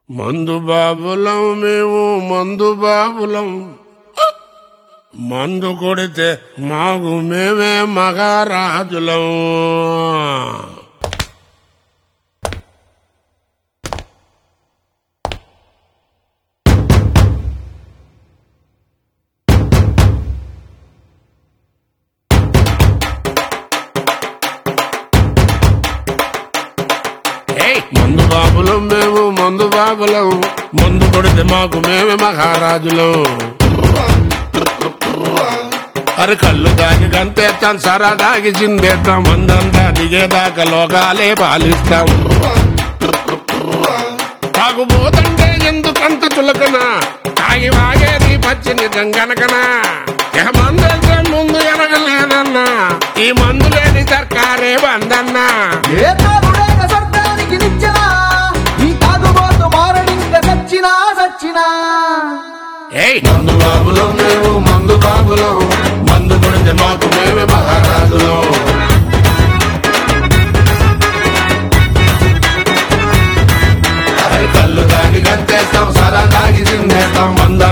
మందు బాబులం మేము మందు బాబులం మందు కొడితే మాకు మేమే మగారాజులం ఏయ్! మందు బాబులం మేము మందు బాబులం మందు కొడితే మాకు మేమే మహారాజులం అరే కళ్ళు దాగి గంతేస్తాం సరా దాగి చిందేస్తాం మందంతా దిగేదాకా లోకాలే పాలిస్తాం తాగుబోతంటే ఎందుకంత చులకన తాగి వాగేది పచ్చి నిజం గనకనా ఇక మందంటే ముందు ఎనగలేదన్నా ఈ మందు లేని సర్కారే బందన్నా ఏ తాగుడైన స్వర్గానికి నిచ్చెనా ఈ తాగుబోతు మారడింక సచ్చినా సచ్చినా ఏయ్ మందు బాబులో మేము మందు బాబులో మందు కొడితే మాకు మేమే మహారాజులో అరే కళ్ళు తాగి గంతేస్తాం సరా తాగి చిందేస్తాం మంద